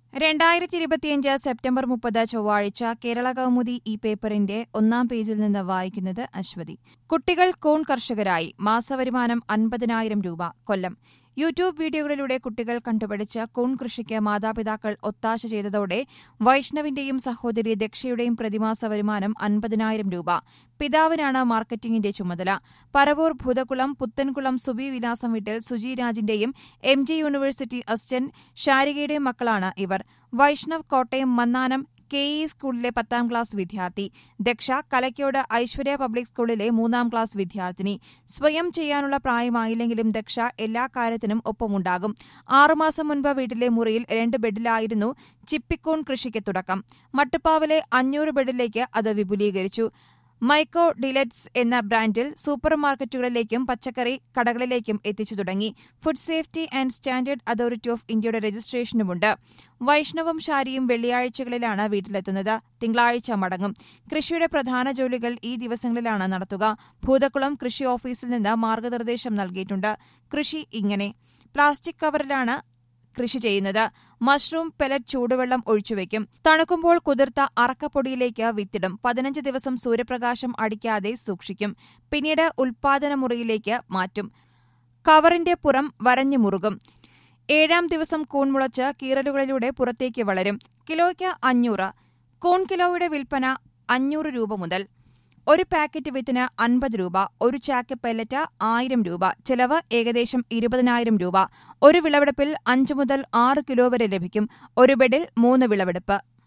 രണ്ടായിരത്തി ഇരുപത്തിയഞ്ച് സെപ്റ്റംബർ മുപ്പത് ചൊവ്വാഴ്ച കേരള കൗമുദി ഈ പേപ്പറിന്റെ ഒന്നാം പേജിൽ നിന്ന് വായിക്കുന്നത് അശ്വതി കുട്ടികൾ കൂൺ കർഷകരായി മാസവരുമാനം അൻപതിനായിരം രൂപ കൊല്ലം യൂട്യൂബ് വീഡിയോകളിലൂടെ കുട്ടികൾ കണ്ടുപിടിച്ച കൂൺ കൃഷിക്ക് മാതാപിതാക്കൾ ഒത്താശ ചെയ്തതോടെ വൈഷ്ണവിന്റെയും സഹോദരി ദക്ഷയുടെയും പ്രതിമാസ വരുമാനം അൻപതിനായിരം രൂപ പിതാവിനാണ് മാർക്കറ്റിംഗിന്റെ ചുമതല പരവൂർ ഭൂതകുളം പുത്തൻകുളം സുബി വിലാസം വീട്ടിൽ സുജി രാജിന്റെയും എം ജി യൂണിവേഴ്സിറ്റി അസിസ്റ്റന്റ് ഷാരികയുടെയും മക്കളാണ് ഇവർ വൈഷ്ണവ് കോട്ടയം മന്നാനം കെ ഇ സ്കൂളിലെ പത്താം ക്ലാസ് വിദ്യാർത്ഥി ദക്ഷ കലയ്ക്കോട് ഐശ്വര്യ പബ്ലിക് സ്കൂളിലെ മൂന്നാം ക്ലാസ് വിദ്യാർത്ഥിനി സ്വയം ചെയ്യാനുള്ള പ്രായമായില്ലെങ്കിലും ദക്ഷ എല്ലാ കാര്യത്തിനും ഒപ്പമുണ്ടാകും ആറുമാസം മുൻപ് വീട്ടിലെ മുറിയിൽ രണ്ട് ബെഡിലായിരുന്നു ചിപ്പിക്കൂൺ കൃഷിക്ക് തുടക്കം മട്ടുപ്പാവിലെ അഞ്ഞൂറ് ബെഡിലേക്ക് അത് വിപുലീകരിച്ചു മൈക്കോ ഡിലറ്റ്സ് എന്ന ബ്രാൻഡിൽ സൂപ്പർ മാർക്കറ്റുകളിലേക്കും പച്ചക്കറി കടകളിലേക്കും എത്തിച്ചു തുടങ്ങി food safety and standard authority of ഇന്ത്യയുടെ രജിസ്ട്രേഷനുമുണ്ട് വൈഷ്ണവും ഷാരിയും വെള്ളിയാഴ്ചകളിലാണ് വീട്ടിലെത്തുന്നത് തിങ്കളാഴ്ച മടങ്ങും കൃഷിയുടെ പ്രധാന ജോലികൾ ഈ ദിവസങ്ങളിലാണ് നടത്തുക ഭൂതക്കുളം കൃഷി ഓഫീസിൽ നിന്ന് മാർഗനിർദ്ദേശം നൽകിയിട്ടുണ്ട് കൃഷി ഇങ്ങനെ പ്ലാസ്റ്റിക് കവറിലാണ് കൃഷി ചെയ്യുന്നത് മഷ്റൂം പെലറ്റ് ചൂടുവെള്ളം ഒഴിച്ചുവെക്കും തണുക്കുമ്പോൾ കുതിർത്ത അറക്കപ്പൊടിയിലേക്ക് വിത്തിടും പതിനഞ്ച് ദിവസം സൂര്യപ്രകാശം അടിക്കാതെ സൂക്ഷിക്കും പിന്നീട് ഉൽപാദന മുറിയിലേക്ക് മാറ്റും കവറിന്റെ പുറം വരഞ്ഞു മുറുകും ഏഴാം ദിവസം കൂൺ മുളച്ച് കീറലുകളിലൂടെ പുറത്തേക്ക് വളരും കിലോയ്ക്ക് അഞ്ഞൂറ് കൂൺ കിലോയുടെ വിൽപ്പന അഞ്ഞൂറ് രൂപ മുതൽ ഒരു പാക്കറ്റ് വിത്തിന് അൻപത് രൂപ ഒരു ചാക്ക് പെല്ലറ്റ് ആയിരം രൂപ ചെലവ് ഏകദേശം ഇരുപതിനായിരം രൂപ ഒരു വിളവെടുപ്പിൽ അഞ്ച് മുതൽ ആറ് കിലോ വരെ ലഭിക്കും ഒരു ബെഡിൽ മൂന്ന് വിളവെടുപ്പ്